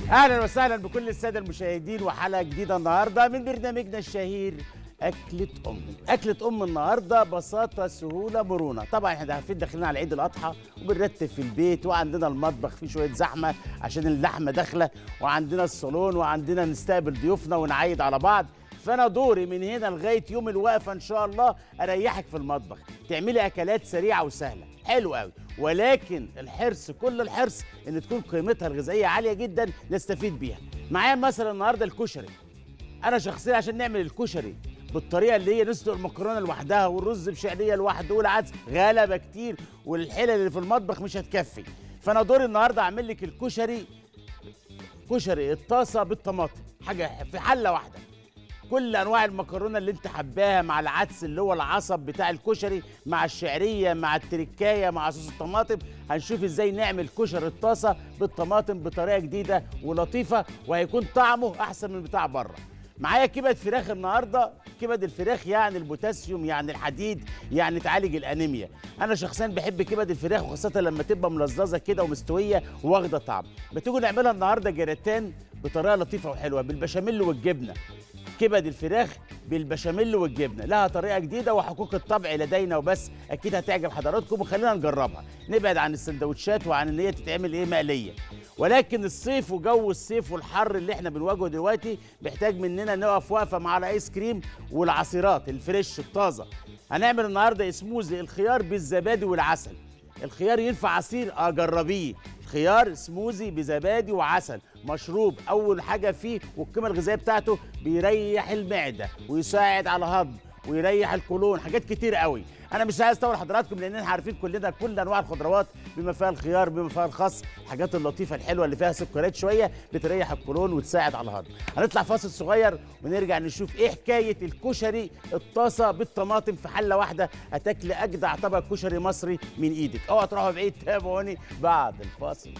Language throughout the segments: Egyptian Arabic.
اهلا وسهلا بكل الساده المشاهدين وحلقه جديده النهارده من برنامجنا الشهير أكلة أمي أكلة أم النهاردة بساطة سهولة مرونة طبعا احنا عارفين داخلين على عيد الأضحى وبنرتب في البيت وعندنا المطبخ فيه شوية زحمة عشان اللحمة داخلة وعندنا الصالون وعندنا نستقبل ضيوفنا ونعيد على بعض فانا دوري من هنا لغايه يوم الوقفه ان شاء الله اريحك في المطبخ تعملي اكلات سريعه وسهله حلو قوي ولكن الحرص كل الحرص ان تكون قيمتها الغذائيه عاليه جدا نستفيد بيها معايا مثلا النهارده الكشري انا شخصيا عشان نعمل الكشري بالطريقه اللي هي نسلق المكرونه لوحدها والرز بشعريه لوحده والعدس غلبه كتير والحلل اللي في المطبخ مش هتكفي فانا دوري النهارده اعمل لك الكشري كشري الطاسه بالطماطم حاجه في حله واحده كل انواع المكرونه اللي انت حباها مع العدس اللي هو العصب بتاع الكشري مع الشعريه مع التركايه مع صوص الطماطم هنشوف ازاي نعمل كشري الطاسه بالطماطم بطريقه جديده ولطيفه وهيكون طعمه احسن من بتاع بره معايا كبد فراخ النهارده كبد الفراخ يعني البوتاسيوم يعني الحديد يعني تعالج الانيميا انا شخصيا بحب كبد الفراخ وخاصه لما تبقى ملززه كده ومستويه واخده طعم بتيجوا نعملها النهارده جراتان بطريقه لطيفه وحلوه بالبشاميل والجبنه كبد الفراخ بالبشاميل والجبنه لها طريقه جديده وحقوق الطبع لدينا وبس اكيد هتعجب حضراتكم وخلينا نجربها نبعد عن السندوتشات وعن ان هي تتعمل ايه مقليه ولكن الصيف وجو الصيف والحر اللي احنا بنواجهه دلوقتي محتاج مننا نقف وقفه مع الايس كريم والعصيرات الفريش الطازه هنعمل النهارده سموزي الخيار بالزبادي والعسل الخيار ينفع عصير اه جربيه خيار سموزي بزبادي وعسل مشروب اول حاجه فيه والقيمه الغذائيه بتاعته بيريح المعده ويساعد على الهضم ويريح القولون حاجات كتير قوي انا مش عايز اطول حضراتكم لان احنا عارفين كلنا كل انواع الخضروات بما فيها الخيار بما فيها الخس الحاجات اللطيفه الحلوه اللي فيها سكريات شويه بتريح القولون وتساعد على الهضم هنطلع فاصل صغير ونرجع نشوف ايه حكايه الكشري الطاسه بالطماطم في حله واحده هتاكل اجدع طبق كشري مصري من ايدك اوعى تروحوا بعيد تابعوني بعد الفاصل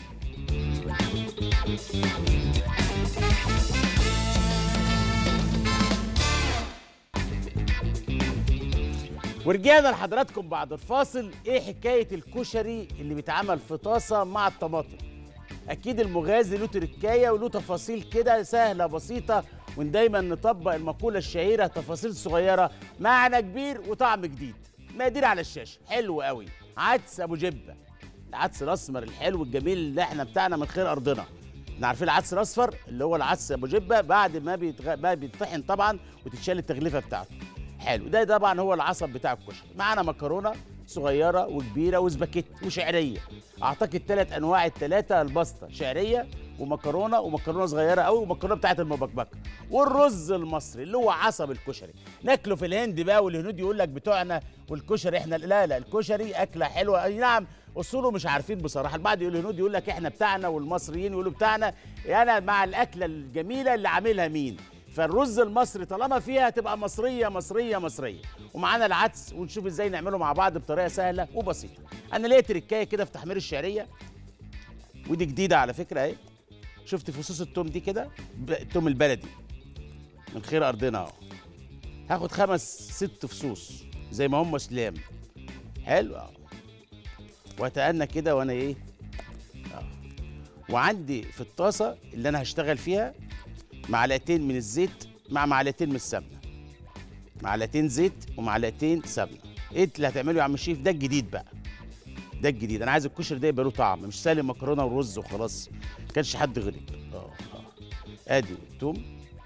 ورجعنا لحضراتكم بعد الفاصل ايه حكايه الكشري اللي بيتعمل في طاسه مع الطماطم اكيد المغازي له تركايه وله تفاصيل كده سهله بسيطه ودايما نطبق المقوله الشهيره تفاصيل صغيره معنى كبير وطعم جديد مقادير على الشاشه حلو قوي عدس ابو جبه العدس الاسمر الحلو الجميل اللي احنا بتاعنا من خير ارضنا احنا عارفين العدس الاصفر اللي هو العدس ابو جبه بعد ما بيتغ... ما بيتطحن طبعا وتتشال التغليفه بتاعته حلو ده طبعا هو العصب بتاع الكشري معانا مكرونه صغيره وكبيره وسباكيتي وشعريه اعتقد ثلاث انواع الثلاثه البسطه شعريه ومكرونه ومكرونه صغيره قوي ومكرونه بتاعت المبكبكه والرز المصري اللي هو عصب الكشري ناكله في الهند بقى والهنود يقول لك بتوعنا والكشري احنا لا لا الكشري اكله حلوه اي نعم اصوله مش عارفين بصراحه البعض يقول الهنود يقول لك احنا بتاعنا والمصريين يقولوا بتاعنا انا مع الاكله الجميله اللي عاملها مين فالرز المصري طالما فيها تبقى مصريه مصريه مصريه ومعانا العدس ونشوف ازاي نعمله مع بعض بطريقه سهله وبسيطه انا ليا تركايه كده في تحمير الشعريه ودي جديده على فكره اهي شفت فصوص التوم دي كده ب- التوم البلدي من خير ارضنا اهو هاخد خمس ست فصوص زي ما هم سلام حلو اهو واتأنى كده وانا ايه اهو وعندي في الطاسه اللي انا هشتغل فيها معلقتين من الزيت مع معلقتين من السمنه معلقتين زيت ومعلقتين سمنه ايه اللي هتعمله يا عم الشيف ده الجديد بقى ده الجديد انا عايز الكشري ده يبقى له طعم مش سالم مكرونه ورز وخلاص ما كانش حد غريب اه اه ادي التوم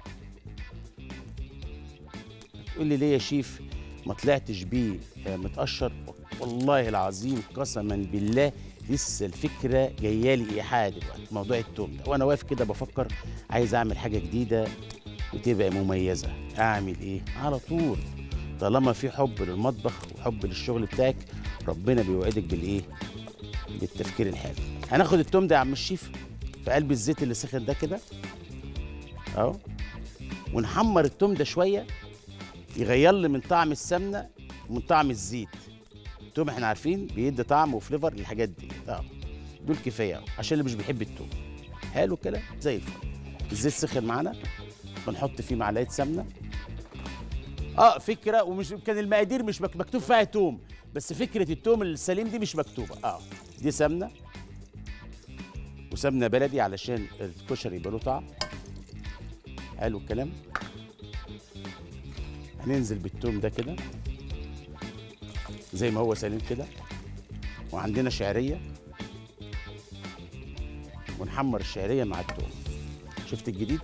تقول لي ليه يا شيف ما طلعتش بيه آه، متقشر والله العظيم قسما بالله لسه الفكره جايه لي ايحاء دلوقتي موضوع التوم ده وانا واقف كده بفكر عايز اعمل حاجه جديده وتبقى مميزه اعمل ايه على طول طالما في حب للمطبخ وحب للشغل بتاعك ربنا بيوعدك بالايه بالتفكير الحلو هناخد التوم ده يا عم الشيف في قلب الزيت اللي سخن ده كده اهو ونحمر التوم ده شويه يغير لي من طعم السمنه ومن طعم الزيت التوم احنا عارفين بيدي طعم وفليفر للحاجات دي اه دول كفايه أهو، عشان اللي مش بيحب التوم حلو كده زي الفل الزيت سخن معانا بنحط فيه معلقه سمنه اه فكره ومش كان المقادير مش مك- مكتوب فيها توم بس فكره التوم السليم دي مش مكتوبه اه دي سمنه وسمنه بلدي علشان الكشري يبقى له طعم حلو الكلام هننزل بالتوم ده كده زي ما هو سليم كده وعندنا شعريه ونحمر الشعريه مع التوم شفت الجديد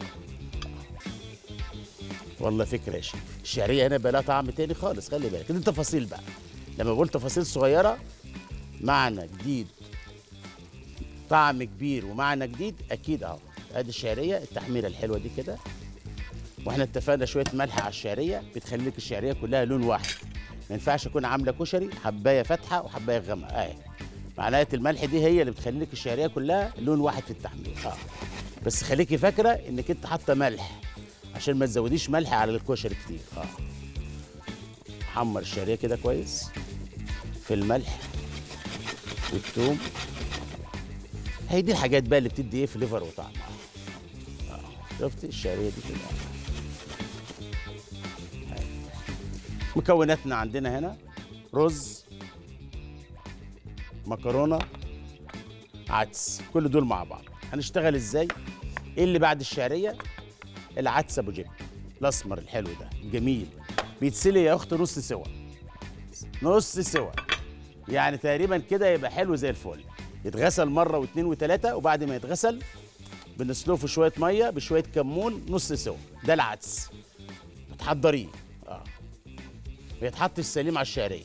والله فكره يا شيخ الشعريه هنا بقى لها طعم تاني خالص خلي بالك دي تفاصيل بقى لما بقول تفاصيل صغيره معنى جديد طعم كبير ومعنى جديد اكيد اهو ادي الشعريه التحميره الحلوه دي كده واحنا اتفقنا شويه ملح على الشعريه بتخلي لك الشعريه كلها لون واحد ما ينفعش اكون عامله كشري حبايه فاتحه وحبايه غامقه اهي معناها الملح دي هي اللي بتخلي لك الشعريه كلها لون واحد في التحمير اه بس خليكي فاكره انك انت حاطه ملح عشان ما تزوديش ملح على الكشري كتير اه حمر الشعريه كده كويس في الملح والثوم هي دي الحاجات بقى اللي بتدي ايه فليفر وطعم اه شفتي الشعريه دي كده هاي. مكوناتنا عندنا هنا رز مكرونه عدس كل دول مع بعض هنشتغل ازاي ايه اللي بعد الشعريه العدس ابو جيب الاسمر الحلو ده الجميل بيتسلي يا اخت نص سوا نص سوا يعني تقريبا كده يبقى حلو زي الفل يتغسل مره واثنين وثلاثه وبعد ما يتغسل بنسلقه في شويه ميه بشويه كمون نص سوا ده العدس بتحضريه اه بيتحط السليم على الشعريه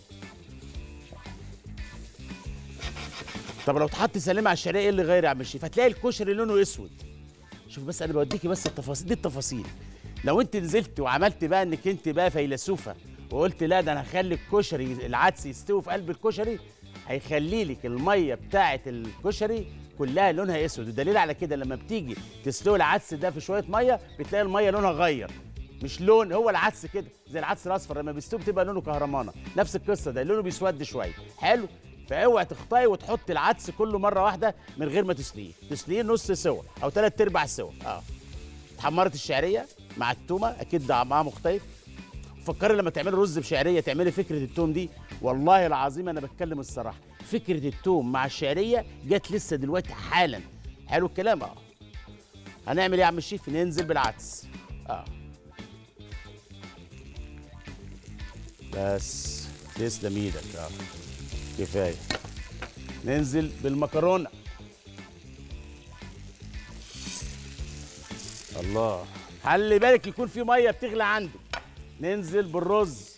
طب لو اتحط سليم على الشعريه ايه اللي غير يا عم الشيف هتلاقي الكشري لونه اسود شوف بس انا بوديكي بس التفاصيل دي التفاصيل لو انت نزلت وعملت بقى انك انت بقى فيلسوفه وقلت لا ده انا هخلي الكشري العدس يستوي في قلب الكشري هيخلي لك الميه بتاعه الكشري كلها لونها اسود والدليل على كده لما بتيجي تسلقي العدس ده في شويه ميه بتلاقي الميه لونها غير مش لون هو العدس كده زي العدس الاصفر لما بيستوي بتبقى لونه كهرمانه نفس القصه ده لونه بيسود شويه حلو فاوعي تخطئي وتحط العدس كله مره واحده من غير ما تسلقيه تسلقيه نص سوا او ثلاث ارباع سوا اه اتحمرت الشعريه مع التومه اكيد طعمها مختلف فكري لما تعملي رز بشعريه تعملي فكره التوم دي والله العظيم انا بتكلم الصراحه فكره التوم مع الشعريه جت لسه دلوقتي حالا حلو الكلام اه هنعمل ايه يا عم الشيف ننزل بالعدس اه بس تسلم ايدك اه كفايه ننزل بالمكرونه الله خلي بالك يكون في ميه بتغلي عندك ننزل بالرز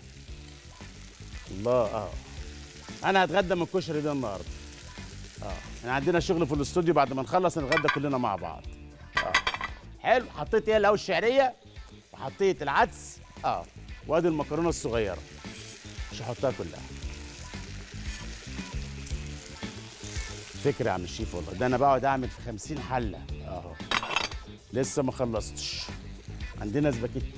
الله اه انا هتغدى من الكشري ده النهارده اه احنا عندنا شغل في الاستوديو بعد ما نخلص نتغدى كلنا مع بعض اه حلو حطيت ايه الاول الشعريه وحطيت العدس اه وادي المكرونه الصغيره مش هحطها كلها فكرة يا عم الشيف والله ده انا بقعد اعمل في خمسين حلة اهو لسه ما خلصتش عندنا سباكيتي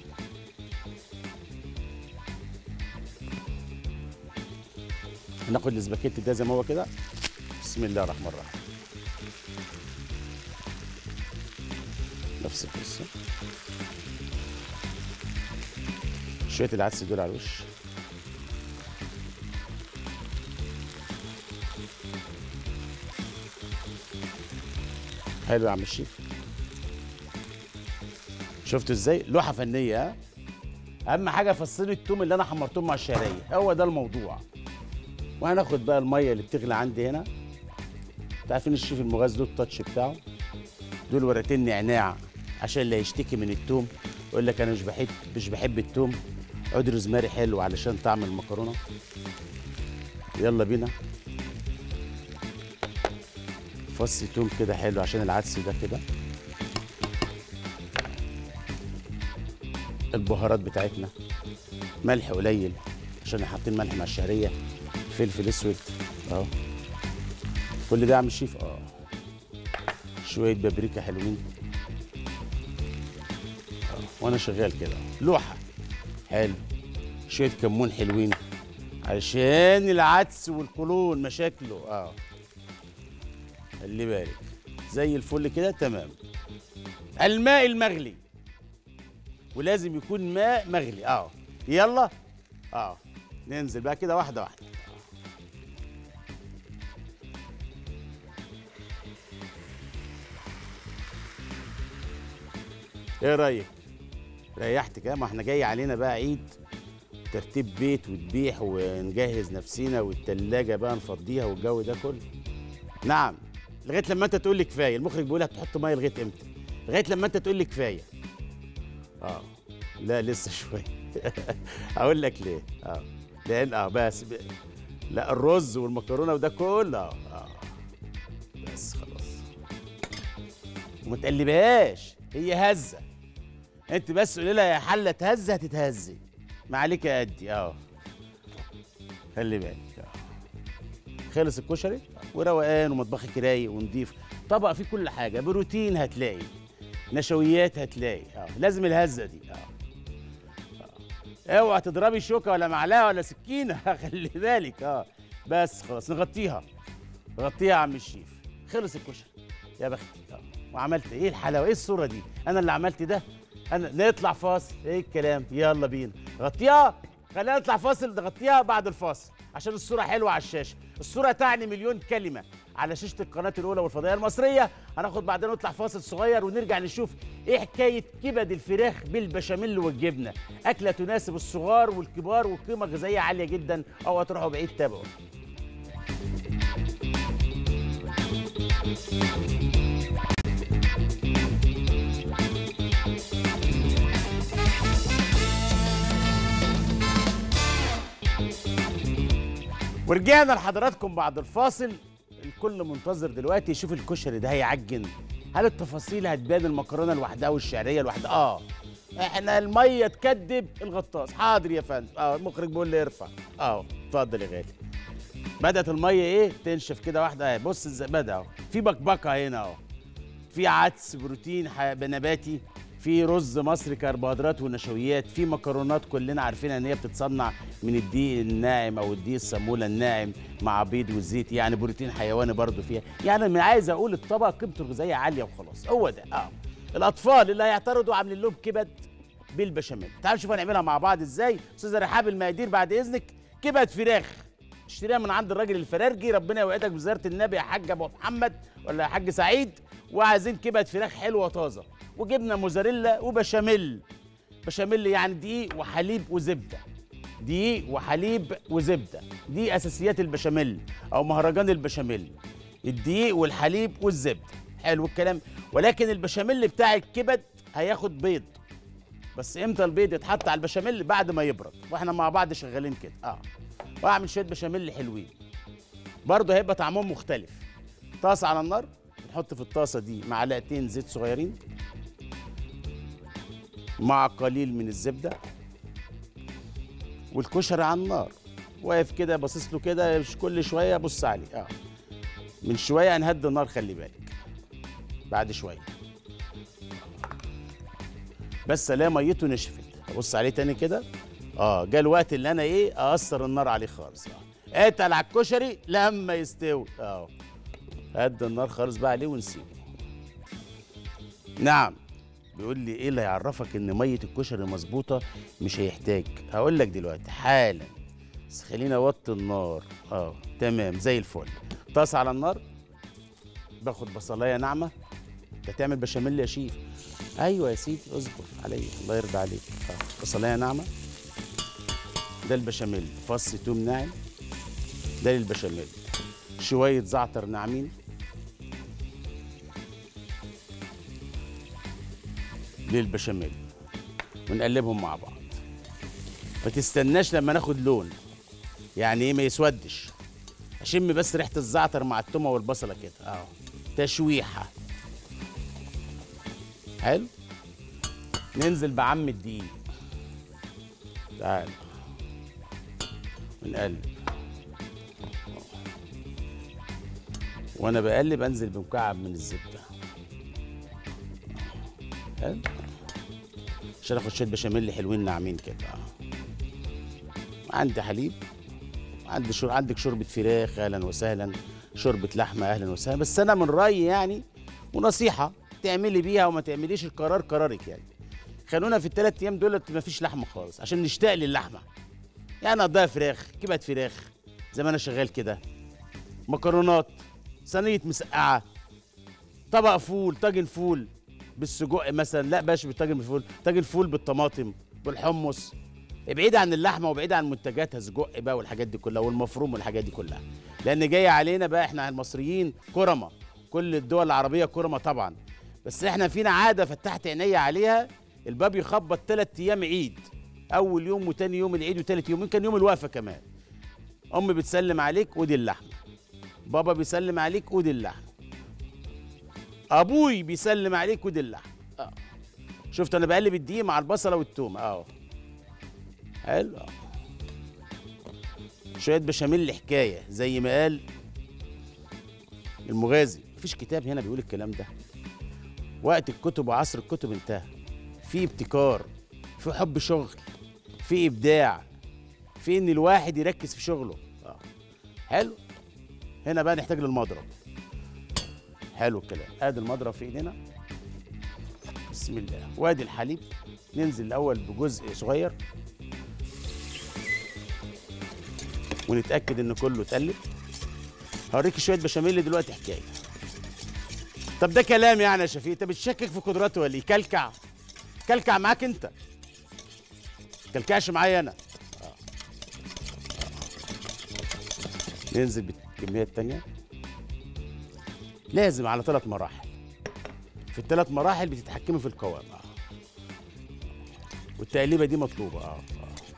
هناخد السباكيتي ده زي ما هو كده بسم الله الرحمن الرحيم نفس القصة شوية العدس دول على الوش حلو يا عم الشيف شفتوا ازاي لوحه فنيه ها اهم حاجه فصيل التوم اللي انا حمرتهم مع الشعريه هو ده الموضوع وهناخد بقى الميه اللي بتغلي عندي هنا انتوا عارفين الشيف المغاز له التاتش بتاعه دول ورقتين نعناع عشان اللي هيشتكي من التوم يقول لك انا مش بحب مش بحب التوم عود روزماري حلو علشان طعم المكرونه يلا بينا فص توم كده حلو عشان العدس ده كده البهارات بتاعتنا ملح قليل عشان حاطين ملح مع الشعريه فلفل اسود اهو كل ده يا عم الشيف اه شويه بابريكا حلوين آه. وانا شغال كده لوحه حلو شويه كمون حلوين علشان العدس والقولون مشاكله اه خلي بالك زي الفل كده تمام الماء المغلي ولازم يكون ماء مغلي اه يلا اه ننزل بقى كده واحده واحده ايه رايك ريحت كده ما احنا جاي علينا بقى عيد ترتيب بيت وتبيح ونجهز نفسينا والتلاجة بقى نفضيها والجو ده كله نعم لغايه لما انت تقول لي كفايه المخرج بيقول لك تحط ميه لغايه امتى لغايه لما انت تقول لي كفايه اه لا لسه شويه اقول لك ليه اه لان اه بس ب... لا الرز والمكرونه وده كله اه آه. بس خلاص وما تقلبهاش هي هزه انت بس قولي لها يا حله تهز هتتهزي ما عليك يا قدي اه خلي بالك آه. خلص الكشري وروقان ومطبخك رايق ونضيف طبق فيه كل حاجه بروتين هتلاقي نشويات هتلاقي اه لازم الهزه دي اه اه اوعى تضربي شوكه ولا معلقه ولا سكينه خلي بالك اه بس خلاص نغطيها غطيها يا عم الشيف خلص الكشري يا بختي اه وعملت ايه الحلاوه ايه الصوره دي انا اللي عملت ده انا نطلع فاصل ايه الكلام يلا بينا غطيها خلينا نطلع فاصل نغطيها بعد الفاصل عشان الصوره حلوه على الشاشه الصوره تعني مليون كلمه على شاشه القناه الاولى والفضائيه المصريه هناخد بعدين نطلع فاصل صغير ونرجع نشوف ايه حكايه كبد الفراخ بالبشاميل والجبنه اكله تناسب الصغار والكبار وقيمه غذائيه عاليه جدا او هتروحوا بعيد تابعوا ورجعنا لحضراتكم بعد الفاصل الكل منتظر دلوقتي يشوف الكشري ده هيعجن هل التفاصيل هتبان المكرونه لوحدها والشعريه لوحدها اه احنا الميه تكدب الغطاس حاضر يا فندم اه المخرج بيقول لي ارفع اه اتفضل يا غالي بدات الميه ايه تنشف كده واحده اهي بص ازاي بدا اهو في بكبكه هنا اهو في عدس بروتين ح- نباتي في رز مصري كربوهيدرات ونشويات في مكرونات كلنا عارفين ان هي بتتصنع من الدقيق الناعم او الدقيق الصاموله الناعم مع بيض وزيت يعني بروتين حيواني برضو فيها يعني انا عايز اقول الطبق قيمته الغذائيه عاليه وخلاص هو ده اه الاطفال اللي هيعترضوا عاملين لهم كبد بالبشاميل تعالوا نشوف هنعملها مع بعض ازاي استاذه رحاب المقادير بعد اذنك كبد فراخ اشتريها من عند الراجل الفرارجي ربنا يوعدك بزياره النبي يا حاج ابو محمد ولا يا حاج سعيد وعايزين كبد فراخ حلوه طازه وجبنه موزاريلا وبشاميل بشاميل يعني دقيق وحليب وزبده دقيق وحليب وزبده دي اساسيات البشاميل او مهرجان البشاميل الدقيق والحليب والزبده حلو الكلام ولكن البشاميل بتاع الكبد هياخد بيض بس امتى البيض يتحط على البشاميل بعد ما يبرد واحنا مع بعض شغالين كده اه واعمل شويه بشاميل حلوين برضه هيبقى طعمهم مختلف طاسه على النار نحط في الطاسه دي معلقتين زيت صغيرين مع قليل من الزبده والكشري على النار واقف كده باصص له كده مش كل شويه بص عليه اه من شويه هنهدي النار خلي بالك بعد شويه بس الاقي ميته نشفت ابص عليه تاني كده اه جه الوقت اللي انا ايه اقصر النار عليه خالص اه اتقل على الكشري لما يستوي اه هدي النار خالص بقى عليه ونسيبه نعم بيقول لي ايه اللي هيعرفك ان ميه الكشري مظبوطه مش هيحتاج هقول لك دلوقتي حالا بس خلينا اوطي النار اه تمام زي الفل طاسه على النار باخد بصلايه ناعمه انت تعمل بشاميل يا شيف ايوه يا سيدي اصبر عليا الله يرضى عليك اه بصلايه ناعمه ده البشاميل فص توم ناعم ده للبشاميل شويه زعتر ناعمين للبشاميل ونقلبهم مع بعض ما تستناش لما ناخد لون يعني ايه ما يسودش اشم بس ريحه الزعتر مع التومه والبصله كده اه تشويحه حلو ننزل بعم الدقيق تعال ونقلب وانا بقلب انزل بمكعب من الزبده حلو عشان اخد شويه بشاميل حلوين ناعمين كده آه. عندي حليب عندي شر... عندك شوربه فراخ اهلا وسهلا شوربه لحمه اهلا وسهلا بس انا من رايي يعني ونصيحه تعملي بيها وما تعمليش القرار قرارك يعني خلونا في الثلاث ايام دول ما فيش لحمه خالص عشان نشتاق للحمه يعني اقضيها فراخ كبد فراخ زي ما انا شغال كده مكرونات صينيه مسقعه طبق فول طاجن فول بالسجق مثلا لا باش بالطاجن بالفول طاجن فول بالطماطم بالحمص بعيد عن اللحمه وبعيد عن منتجاتها سجق بقى والحاجات دي كلها والمفروم والحاجات دي كلها لان جايه علينا بقى احنا المصريين كرمه كل الدول العربيه كرمه طبعا بس احنا فينا عاده فتحت عينيا عليها الباب يخبط ثلاث ايام عيد اول يوم وتاني يوم العيد وتالت يوم يمكن يوم الوقفه كمان امي بتسلم عليك ودي اللحمه بابا بيسلم عليك ودي اللحمه ابوي بيسلم عليك ودي اللحمه اه شفت انا بقلب الدقيق مع البصله والثوم اهو حلو أهو. شويه بشاميل حكايه زي ما قال المغازي مفيش كتاب هنا بيقول الكلام ده وقت الكتب وعصر الكتب انتهى في ابتكار في حب شغل في ابداع في ان الواحد يركز في شغله آه. حلو هنا بقى نحتاج للمضرب حلو الكلام ادي المضرب في ايدينا بسم الله وادي الحليب ننزل الاول بجزء صغير ونتاكد ان كله اتقلب هوريك شويه بشاميل دلوقتي حكايه طب ده كلام يعني يا شفيق انت بتشكك في قدراته ولا ايه كلكع كلكع معاك انت كلكعش معايا انا آه. آه. ننزل بالكميه التانيه لازم على ثلاث مراحل في الثلاث مراحل بتتحكمي في القوام آه. والتقليبه دي مطلوبه اه, آه.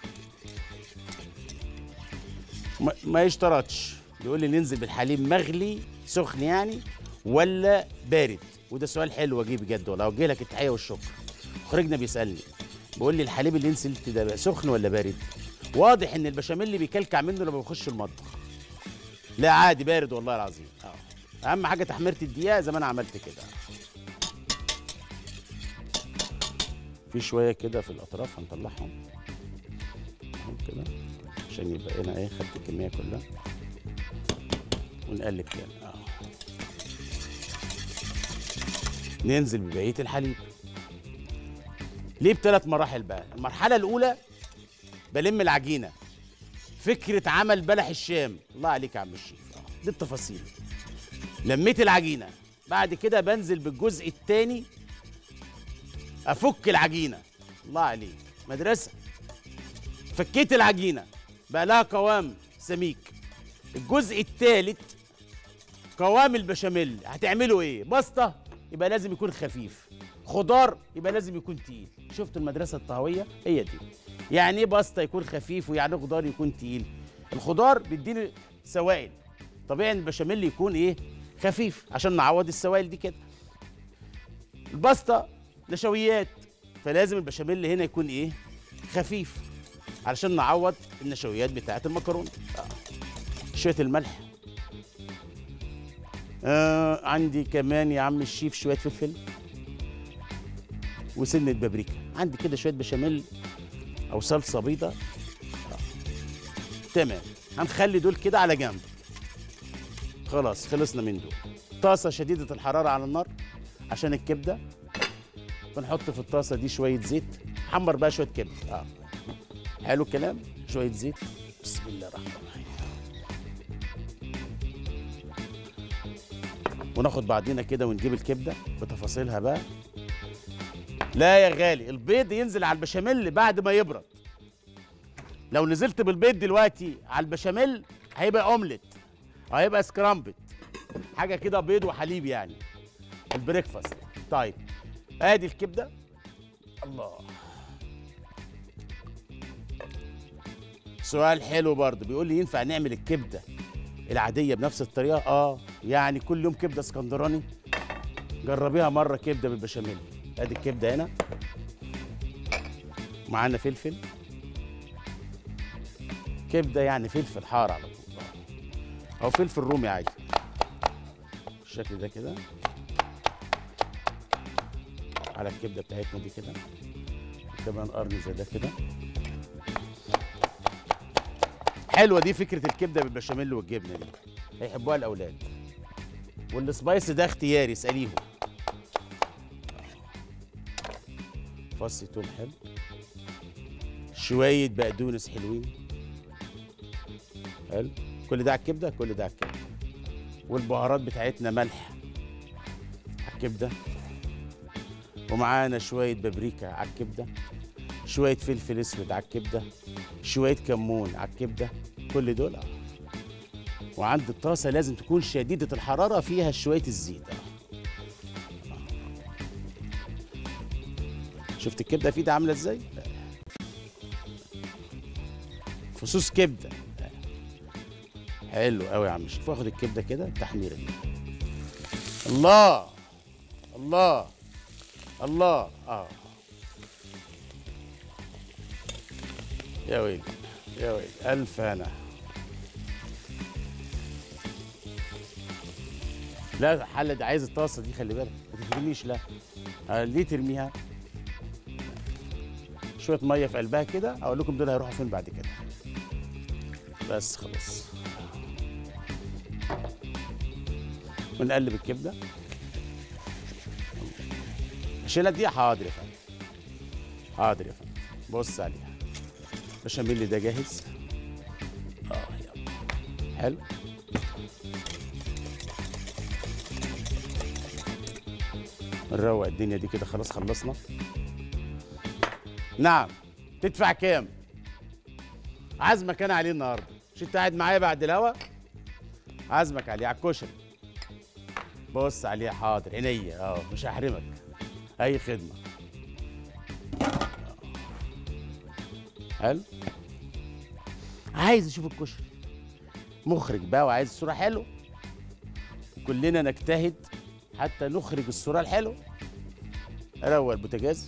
ما, ما يشترطش بيقول لي ننزل بالحليب مغلي سخن يعني ولا بارد وده سؤال حلو اجيه بجد والله اوجه لك التحيه والشكر مخرجنا بيسالني بيقول لي الحليب اللي نزلت ده بقى سخن ولا بارد واضح ان البشاميل اللي بيكلكع منه لما بيخش المطبخ لا عادي بارد والله العظيم اه اهم حاجه تحميره الدقيقه زي ما انا عملت كده في شويه كده في الاطراف هنطلعهم اهو كده عشان يبقى هنا ايه خدت الكميه كلها ونقلب تاني اه ننزل ببقيه الحليب ليه بثلاث مراحل بقى المرحله الاولى بلم العجينه فكره عمل بلح الشام الله عليك يا عم الشيف آه. دي التفاصيل لميت العجينه بعد كده بنزل بالجزء الثاني افك العجينه الله عليك مدرسه فكيت العجينه بقى لها قوام سميك الجزء الثالث قوام البشاميل هتعملوا ايه بسطه يبقى لازم يكون خفيف خضار يبقى لازم يكون تقيل شفت المدرسه الطهويه هي دي يعني ايه بسطه يكون خفيف ويعني إيه خضار يكون تقيل الخضار بيديني سوائل طبيعي ان البشاميل يكون ايه خفيف عشان نعوض السوائل دي كده البسطه نشويات فلازم البشاميل هنا يكون ايه خفيف علشان نعوض النشويات بتاعه المكرونه آه. شويه الملح آه عندي كمان يا عم الشيف شويه فلفل وسنه بابريكا عندي كده شويه بشاميل او صلصه بيضه آه. تمام هنخلي دول كده على جنب خلاص خلصنا من دول طاسه شديده الحراره على النار عشان الكبده بنحط في الطاسه دي شويه زيت حمر بقى شويه كبده اه حلو الكلام شويه زيت بسم الله الرحمن الرحيم وناخد بعضينا كده ونجيب الكبده بتفاصيلها بقى لا يا غالي البيض ينزل على البشاميل بعد ما يبرد لو نزلت بالبيض دلوقتي على البشاميل هيبقى اومليت أو هيبقى سكرامبت حاجه كده بيض وحليب يعني البريكفاست طيب ادي الكبده الله سؤال حلو برضه بيقول لي ينفع نعمل الكبده العاديه بنفس الطريقه اه يعني كل يوم كبده اسكندراني جربيها مره كبده بالبشاميل ادي الكبده هنا معانا فلفل كبده يعني فلفل حار على طول آه. او فلفل رومي عادي بالشكل ده كده على الكبده بتاعتنا دي كده كمان قرن زي ده كده حلوه دي فكره الكبده بالبشاميل والجبنه دي هيحبوها الاولاد والسبايس ده اختياري اساليهم فص توم حلو شويه بقدونس حلوين حلو كل ده على الكبده كل ده على الكبده والبهارات بتاعتنا ملح على الكبده ومعانا شويه بابريكا على الكبده شويه فلفل اسود على الكبده شويه كمون على الكبده كل دول آه. وعند الطاسه لازم تكون شديده الحراره فيها شويه الزيت آه. شفت الكبده في ده عامله ازاي فصوص كبده حلو قوي يا عم شوف واخد الكبده كده التحميره دي الله الله الله اه يا ويلي يا ويلي الف هنا لا الحله دي عايز الطاسه دي خلي بالك ما تترميش لا آه، ليه ترميها شويه ميه في قلبها كده اقول لكم دول هيروحوا فين بعد كده بس خلاص ونقلب الكبده شيلها دي حاضر يا فندم حاضر يا فندم بص عليها البشاميل ده جاهز اه يلا حلو نروق الدنيا دي كده خلاص خلصنا نعم تدفع كام عزمك انا عليه النهارده مش انت قاعد معايا بعد الهوا عزمك عليه على الكشري بص عليه حاضر عينيا اه مش هحرمك اي خدمه حلو عايز اشوف الكشري مخرج بقى وعايز الصوره حلو كلنا نجتهد حتى نخرج الصوره الحلوه اروق البوتاجاز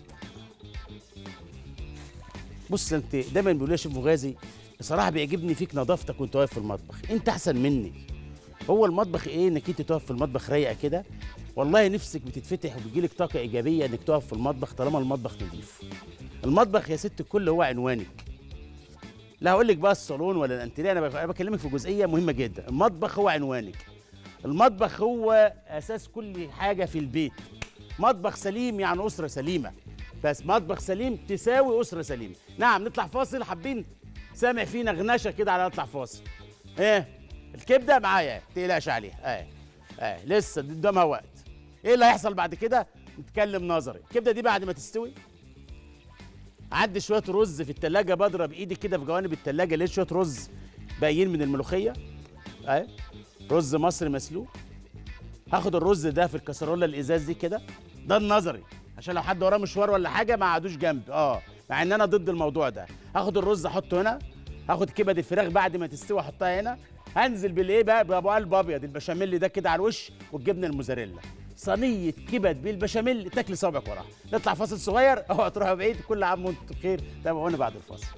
بص انت دايما بيقولوا لي يا شيف مغازي بصراحه بيعجبني فيك نظافتك وانت واقف في المطبخ انت احسن مني هو المطبخ ايه انك انت تقف في المطبخ رايقه كده والله نفسك بتتفتح وبيجيلك طاقه ايجابيه انك تقف في المطبخ طالما المطبخ نظيف المطبخ يا ست الكل هو عنوانك لا هقول لك بقى الصالون ولا الانتريه انا بك- أنا بكلمك في جزئيه مهمه جدا المطبخ هو عنوانك المطبخ هو اساس كل حاجه في البيت مطبخ سليم يعني اسره سليمه بس مطبخ سليم تساوي اسره سليمه نعم نطلع فاصل حابين سامع فيه نغنشه كده على نطلع فاصل ايه الكبده معايا ما تقلقش عليها ايه ايه لسه قدامها وقت ايه اللي هيحصل بعد كده نتكلم نظري الكبده دي بعد ما تستوي عندي شويه رز في التلاجة بضرب ايدي كده في جوانب التلاجة لقيت شويه رز باقيين من الملوخيه اهي رز مصري مسلوق هاخد الرز ده في الكسرونه الازاز دي كده ده النظري عشان لو حد وراه مشوار ولا حاجه ما قعدوش جنبي اه مع ان انا ضد الموضوع ده هاخد الرز احطه هنا هاخد كبد الفراخ بعد ما تستوي احطها هنا هنزل بالايه بقى بابو قلب ابيض البشاميل ده كده على الوش والجبنه الموزاريلا صينيه كبد بالبشاميل تاكل صوابعك وراها نطلع فاصل صغير اوعى تروحوا بعيد كل عام وانتم بخير تابعونا بعد الفاصل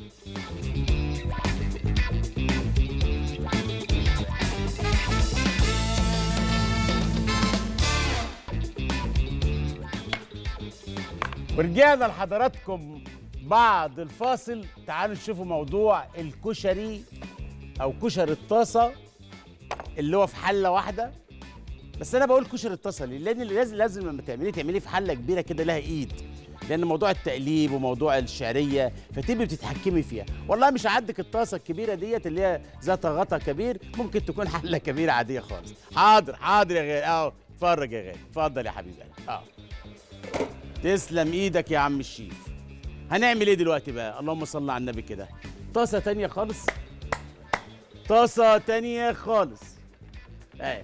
ورجعنا لحضراتكم بعد الفاصل تعالوا نشوفوا موضوع الكشري او كشري الطاسه اللي هو في حله واحده بس انا بقول كشري الطاسه ليه لان لازم لازم لما تعمليه تعمليه في حله كبيره كده لها ايد لان موضوع التقليب وموضوع الشعريه فتبقي بتتحكمي فيها والله مش هعدك الطاسه الكبيره ديت اللي هي ذات غطا كبير ممكن تكون حله كبيره عاديه خالص حاضر حاضر يا غالي اهو اتفرج يا غالي اتفضل يا حبيبي اه تسلم ايدك يا عم الشيف هنعمل ايه دلوقتي بقى اللهم صل على النبي كده طاسه تانية خالص طاسه تانية خالص اهي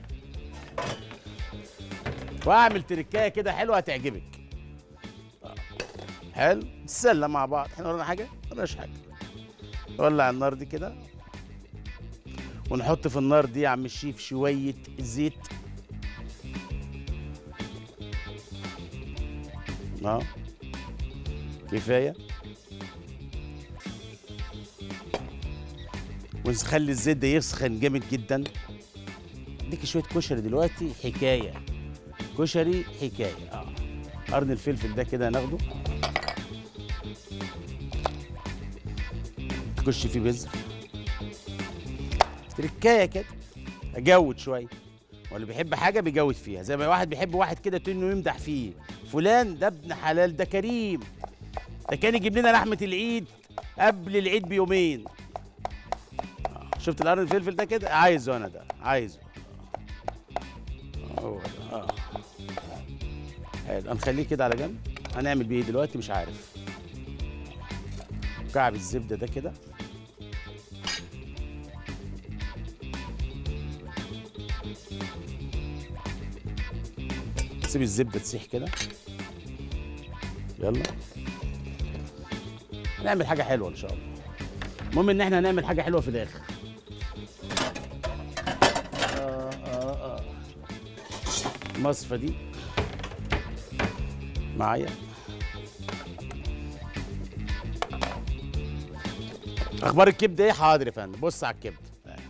واعمل تركايه كده حلوه هتعجبك آه. حلو نتسلى مع بعض احنا ورانا حاجه مالناش حاجه نولع النار دي كده ونحط في النار دي يا عم الشيف شويه زيت اه كفايه ونخلي الزيت ده يسخن جامد جدا اديك شويه كشري دلوقتي حكايه كشري حكايه اه قرن الفلفل ده كده ناخده تخش فيه بذر تركايه كده اجود شويه واللي بيحب حاجه بيجود فيها زي ما واحد بيحب واحد كده تقول انه يمدح فيه فلان ده ابن حلال ده كريم ده كان يجيب لنا لحمه العيد قبل العيد بيومين آه، شفت القرن الفلفل ده كده عايزه انا ده عايزه آه، هو ده اه حلو هنخليه كده على جنب هنعمل بيه إيه دلوقتي مش عارف كعب الزبده ده كده سيب الزبده تسيح كده يلا نعمل حاجه حلوه ان شاء الله المهم ان احنا هنعمل حاجه حلوه في الاخر آه آه آه. المصفى دي معايا اخبار الكبده ايه حاضر يا فندم بص على الكبده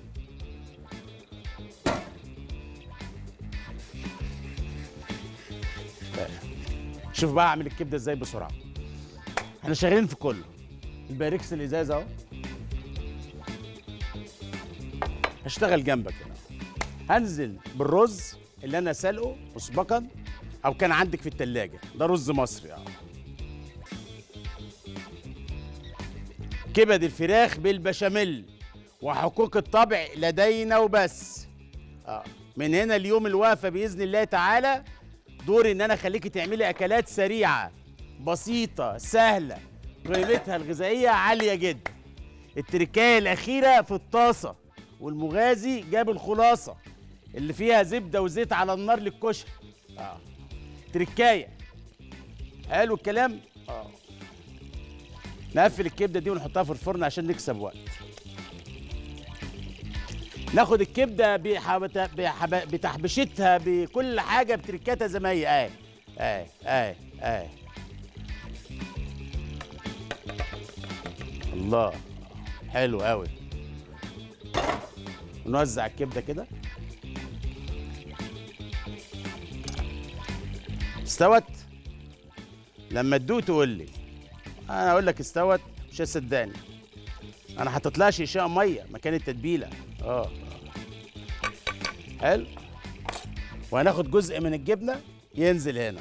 شوف بقى اعمل الكبده ازاي بسرعه احنا شغالين في كله الباركس الازاز اهو هشتغل جنبك هنا هنزل بالرز اللي انا سلقه مسبقا او كان عندك في التلاجة ده رز مصري اه كبد الفراخ بالبشاميل وحقوق الطبع لدينا وبس اه من هنا اليوم الوقفه باذن الله تعالى دوري ان انا اخليكي تعملي اكلات سريعه بسيطه سهله قيمتها الغذائيه عاليه جدا التركايه الاخيره في الطاسه والمغازي جاب الخلاصه اللي فيها زبده وزيت على النار للكشري اه تركايه حلو الكلام اه نقفل الكبده دي ونحطها في الفرن عشان نكسب وقت ناخد الكبده بحب... بحب... بتحبشتها بكل حاجه بتركاتها زي ما هي اهي اهي اهي اهي الله حلو قوي نوزع الكبده كده استوت لما تدوق تقول لي انا اقول لك استوت مش هتصدقني انا حاطط لها شيشان ميه مكان التتبيله اه حلو وهناخد جزء من الجبنه ينزل هنا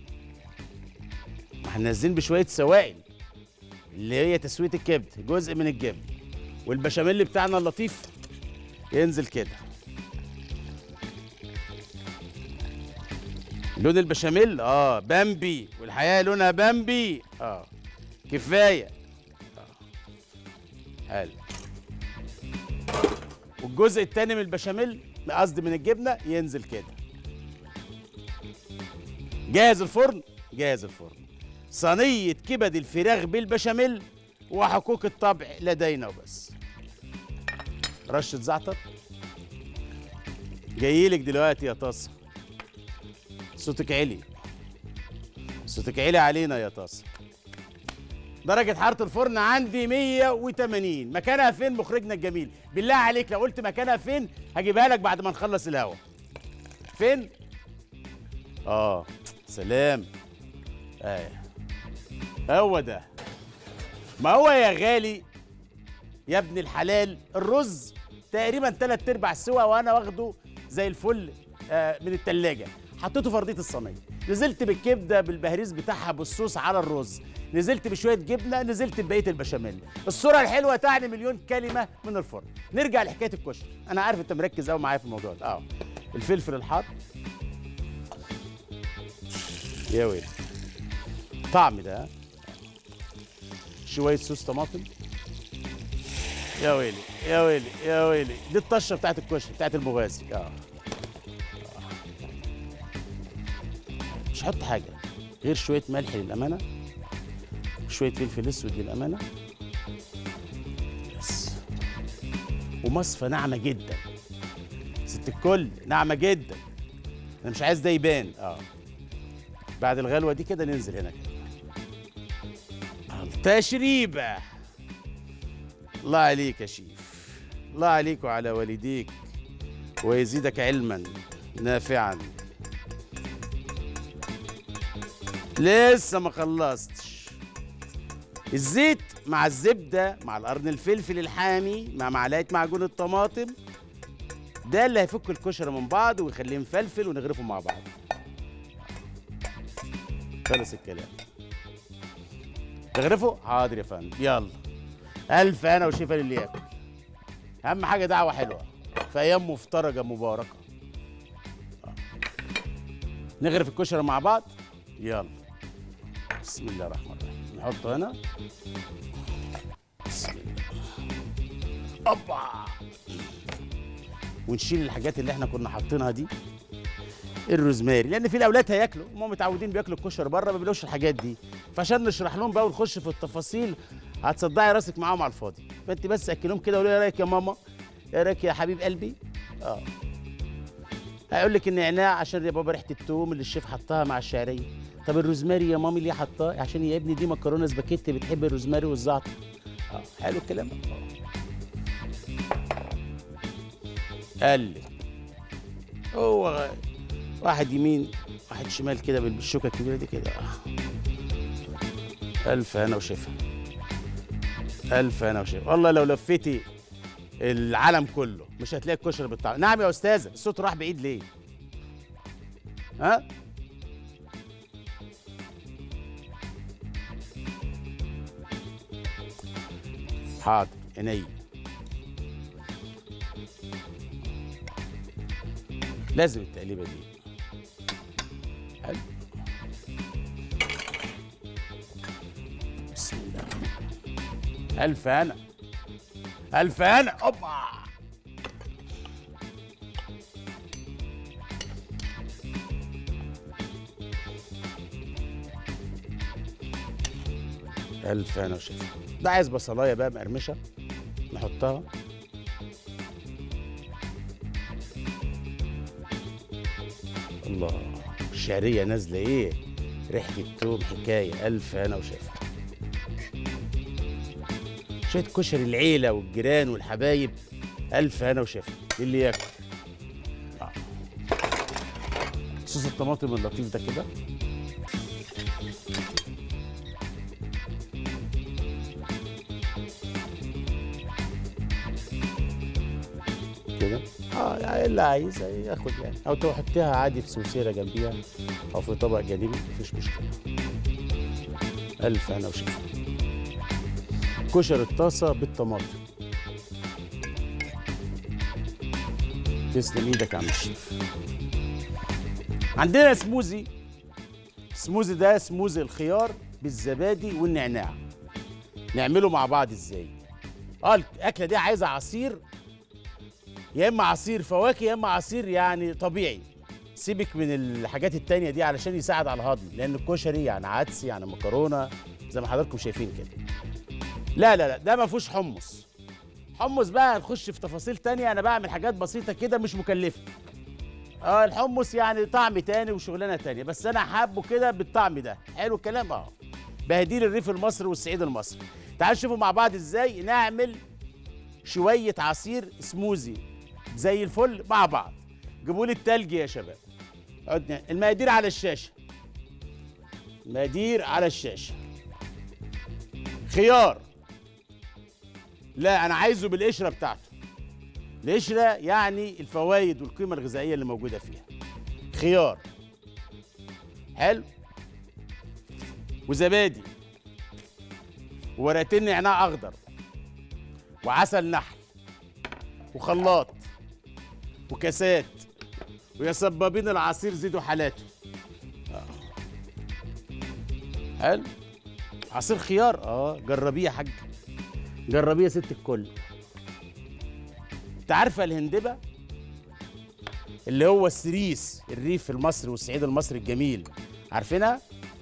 ما احنا نازلين بشويه سوائل اللي هي تسويه الكبد جزء من الجبن والبشاميل بتاعنا اللطيف ينزل كده لون البشاميل اه بامبي والحقيقه لونها بامبي اه كفايه آه. حلو والجزء التاني من البشاميل قصدي من الجبنه ينزل كده جاهز الفرن جاهز الفرن صينيه كبد الفراخ بالبشاميل وحقوق الطبع لدينا وبس رشه زعتر جايلك دلوقتي يا طاسه صوتك عالي صوتك عالي علينا يا طاسه درجة حرارة الفرن عندي 180 مكانها فين مخرجنا الجميل بالله عليك لو قلت مكانها فين هجيبها لك بعد ما نخلص الهوا فين اه سلام اه هو ده ما هو يا غالي يا ابن الحلال الرز تقريبا تلات ارباع سوا وانا واخده زي الفل آه من التلاجة حطيته في ارضيه الصينيه نزلت بالكبده بالبهريز بتاعها بالصوص على الرز نزلت بشويه جبنه نزلت ببقيه البشاميل الصوره الحلوه تعني مليون كلمه من الفرن نرجع لحكايه الكشري انا عارف انت مركز قوي معايا في الموضوع ده اه الفلفل الحار يا ويلي طعم ده شويه صوص طماطم يا ويلي يا ويلي يا ويلي دي الطشه بتاعت الكشري بتاعت المغازي اه مش هحط حاجه غير شويه ملح للامانه شويه فلفل اسود للامانه بس ومصفى ناعمه جدا ست الكل ناعمه جدا انا مش عايز ده يبان اه بعد الغلوه دي كده ننزل هنا كده تشريبه الله عليك يا شيف الله عليك وعلى والديك ويزيدك علما نافعا لسه ما خلصتش الزيت مع الزبده مع القرن الفلفل الحامي مع معلقه معجون الطماطم ده اللي هيفك الكشري من بعض ويخليه مفلفل ونغرفه مع بعض خلص الكلام تغرفه حاضر يا فندم يلا الف انا وشفا للي ياكل اهم حاجه دعوه حلوه في ايام مفترجه مباركه آه. نغرف الكشري مع بعض يلا بسم الله الرحمن الرحيم نحطه هنا بسم الله اوبا ونشيل الحاجات اللي احنا كنا حاطينها دي الروزماري لان في الاولاد هياكلوا هم متعودين بياكلوا الكشري بره ما بيلاقوش الحاجات دي فعشان نشرح لهم بقى ونخش في التفاصيل هتصدعي راسك معاهم على الفاضي فانت بس اكلهم كده وقولي ايه رايك يا ماما ايه رايك يا حبيب قلبي اه هيقول لك النعناع عشان يا بابا ريحه التوم اللي الشيف حطها مع الشعريه طب الروزماري يا مامي ليه حطاه عشان يا ابني دي مكرونه سباكيتي بتحب الروزماري والزعتر اه حلو الكلام اه قال لي هو واحد يمين واحد شمال كده بالشوكه الكبيره دي كده آه. الف هنا وشفا الف هنا وشفا والله لو لفيتي العالم كله مش هتلاقي الكشري بالطعم نعم يا استاذه الصوت راح بعيد ليه ها حاضر عينيا لازم التقليبه دي حلو بسم الله الف هنا الف هنا اوبا الف هنا وشفا ده عايز بصلايه بقى مقرمشه نحطها الله الشعريه نازله ايه ريحه التوم حكايه الف هنا وشفا شويه كشري العيله والجيران والحبايب الف هنا وشفا اللي ياكل آه. صوص الطماطم اللطيف ده كده كده اه يعني اللي عايز ياخد يعني او تحطيها عادي في سوسيره جنبيها او في طبق جانبي مفيش مشكله الف هنا وشفا كشر الطاسه بالطماطم تسلم ايدك يا عم الشيف عندنا سموزي سموزي ده سموزي الخيار بالزبادي والنعناع نعمله مع بعض ازاي اه الاكله دي عايزه عصير يا اما عصير فواكه يا اما عصير يعني طبيعي سيبك من الحاجات التانية دي علشان يساعد على الهضم لان الكشري يعني عدس يعني مكرونه زي ما حضراتكم شايفين كده لا لا لا ده ما فيهوش حمص حمص بقى هنخش في تفاصيل تانية انا بعمل حاجات بسيطه كده مش مكلفه اه الحمص يعني طعم تاني وشغلانه تانية بس انا حابه كده بالطعم ده حلو الكلام اه بهديل الريف المصري والصعيد المصري تعالوا نشوفوا مع بعض ازاي نعمل شويه عصير سموزي زي الفل مع بعض جيبوا لي التلج يا شباب عدنا المقادير على الشاشه المقادير على الشاشه خيار لا انا عايزه بالقشره بتاعته القشره يعني الفوائد والقيمه الغذائيه اللي موجوده فيها خيار حلو وزبادي وورقتين نعناع اخضر وعسل نحل وخلاط وكاسات ويا صبابين العصير زيدوا حالاته آه. حلو عصير خيار اه جربيه يا حاج جربيه يا ست الكل انت عارفه الهندبه اللي هو السريس الريف المصري والصعيد المصري الجميل عارفينها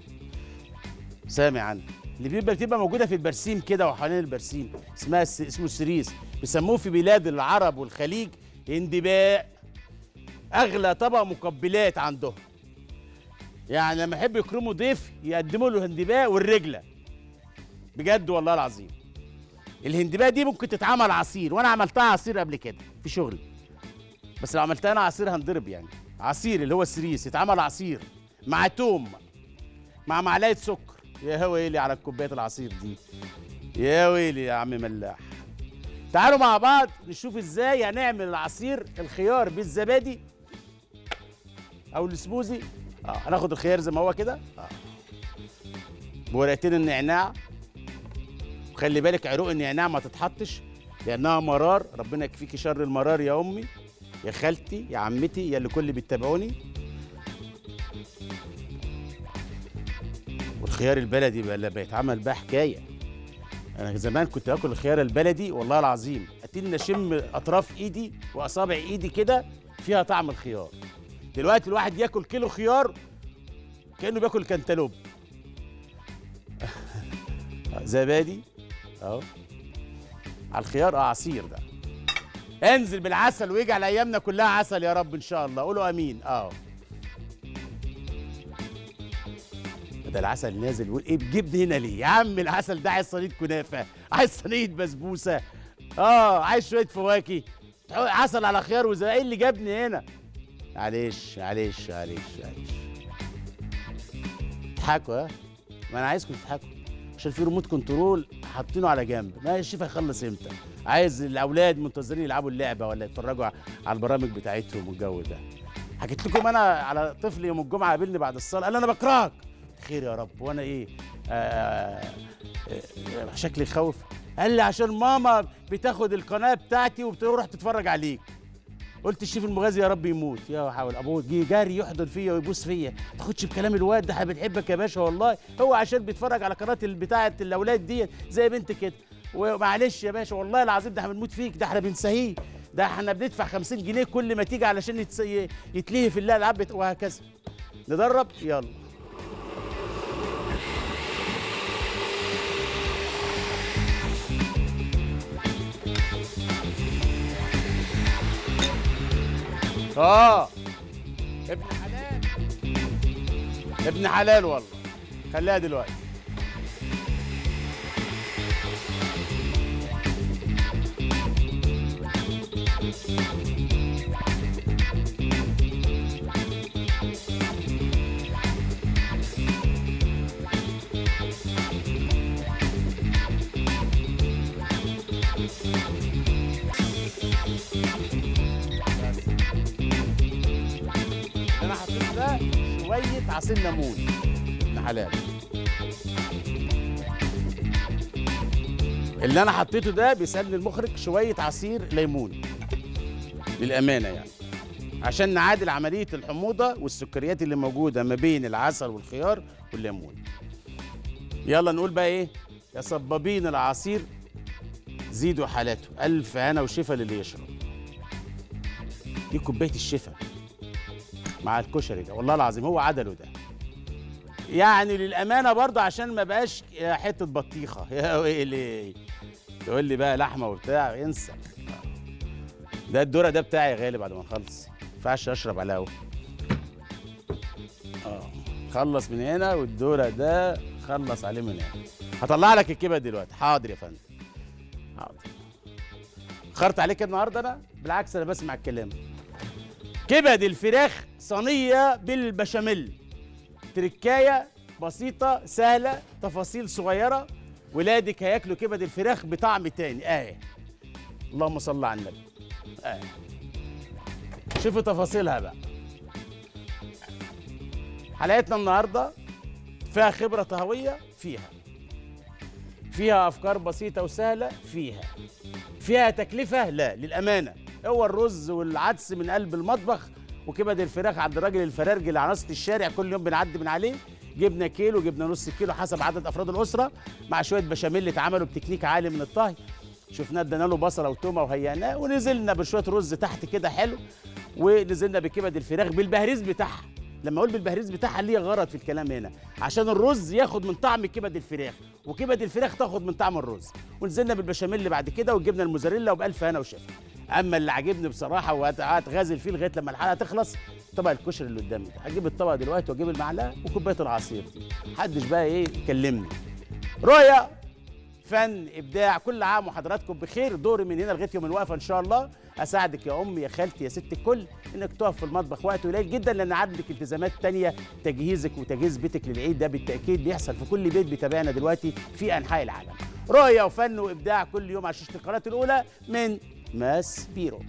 سامع عنها اللي بيبقى بتبقى موجوده في البرسيم كده وحوالين البرسيم اسمها الس... اسمه السريس بيسموه في بلاد العرب والخليج هندباء اغلى طبق مقبلات عندهم يعني لما يحب يكرموا ضيف يقدموا له هندباء والرجله بجد والله العظيم الهندباء دي ممكن تتعمل عصير وانا عملتها عصير قبل كده في شغلي بس لو عملتها انا عصير هنضرب يعني عصير اللي هو السريس يتعمل عصير مع توم مع معلقه سكر يا ويلي على الكوبايه العصير دي يا ويلي يا عم ملاح تعالوا مع بعض نشوف ازاي هنعمل العصير الخيار بالزبادي او السموزي اه هناخد الخيار زي ما هو كده اه بورقتين النعناع وخلي بالك عروق النعناع ما تتحطش لانها مرار ربنا يكفيكي شر المرار يا امي يا خالتي يا عمتي يا اللي كل بيتابعوني والخيار البلدي بقى اللي بيتعمل بقى حكايه انا زمان كنت باكل الخيار البلدي والله العظيم اتني اشم اطراف ايدي واصابع ايدي كده فيها طعم الخيار دلوقتي الواحد ياكل كيلو خيار كانه بياكل كنتالوب زبادي اهو على الخيار اه عصير ده انزل بالعسل ويجعل ايامنا كلها عسل يا رب ان شاء الله قولوا امين اه ده العسل نازل وايه بجبن هنا ليه يا عم العسل ده عايز صينيه كنافه عايز صينيه بسبوسه اه عايز شويه فواكه تحط عسل على خيار وزي ايه اللي جابني هنا معلش معلش معلش معلش اضحكوا ها ما انا عايزكم تضحكوا عشان في ريموت كنترول حاطينه على جنب ما الشيف هيخلص امتى عايز الاولاد منتظرين يلعبوا اللعبه ولا يتفرجوا على البرامج بتاعتهم والجو ده حكيت لكم انا على طفل يوم الجمعه قابلني بعد الصلاه قال لي انا بكرهك خير يا رب وانا ايه آه آه شكلي يخوف قال لي عشان ماما بتاخد القناه بتاعتي وبتروح تتفرج عليك قلت الشيف المغازي يا رب يموت يا حول ابوه جه جاري يحضن فيا ويبوس فيا ما تاخدش بكلام الواد ده احنا بنحبك يا باشا والله هو عشان بيتفرج على قناه بتاعه الاولاد دي زي بنت كده ومعلش يا باشا والله العظيم ده احنا بنموت فيك ده احنا بنسهيه ده احنا بندفع 50 جنيه كل ما تيجي علشان يتس... يتلهي في الالعاب وهكذا ندرب يلا اه ابن حلال ابن حلال والله خليها دلوقتي انا حطيت ده شويه عصير ليمون ابن حلال اللي انا حطيته ده بيسالني المخرج شويه عصير ليمون للامانه يعني عشان نعادل عمليه الحموضه والسكريات اللي موجوده ما بين العسل والخيار والليمون يلا نقول بقى ايه يا صبابين العصير زيدوا حالاته الف هنا وشفا للي يشرب دي كوبايه الشفا مع الكشري ده والله العظيم هو عدله ده يعني للامانه برضه عشان ما بقاش حته بطيخه يا ويلي تقول لي بقى لحمه وبتاع انسى ده الدوره ده بتاعي يا غالي بعد ما نخلص ما ينفعش اشرب على الهوا اه خلص من هنا والدوره ده خلص عليه من هنا هطلع لك الكبد دلوقتي حاضر يا فندم حاضر خرت عليك النهارده انا بالعكس انا بسمع الكلام كبد الفراخ صينيه بالبشاميل تركايه بسيطه سهله تفاصيل صغيره ولادك هياكلوا كبد الفراخ بطعم تاني اه اللهم صل على النبي اه شوفوا تفاصيلها بقى حلقتنا النهارده فيها خبره طهويه فيها فيها افكار بسيطه وسهله فيها فيها تكلفه لا للامانه هو الرز والعدس من قلب المطبخ وكبد الفراخ عند الراجل الفرارجي اللي على نص الشارع كل يوم بنعدي من عليه جبنا كيلو جبنا نص كيلو حسب عدد افراد الاسره مع شويه بشاميل اتعملوا بتكنيك عالي من الطهي شفناه ادينا له بصله وتومه وهيئناه ونزلنا بشويه رز تحت كده حلو ونزلنا بكبد الفراخ بالبهريز بتاعها لما اقول بالبهريز بتاعها ليه غرض في الكلام هنا عشان الرز ياخد من طعم كبد الفراخ وكبد الفراخ تاخد من طعم الرز ونزلنا بالبشاميل اللي بعد كده وجبنا الموزاريلا وبالف هنا وشفا اما اللي عاجبني بصراحه وهتغازل فيه لغايه لما الحلقه تخلص طبق الكشري اللي قدامي ده هجيب الطبق دلوقتي واجيب المعلقه وكوبايه العصير دي محدش بقى ايه يكلمني رؤيا فن ابداع كل عام وحضراتكم بخير دوري من هنا لغايه يوم الوقفه ان شاء الله اساعدك يا امي يا خالتي يا ست الكل انك تقف في المطبخ وقت قليل جدا لان عندك التزامات تانية تجهيزك وتجهيز بيتك للعيد ده بالتاكيد بيحصل في كل بيت بيتابعنا دلوقتي في انحاء العالم رؤيه وفن وابداع كل يوم على شاشه القناه الاولى من ماس بيرو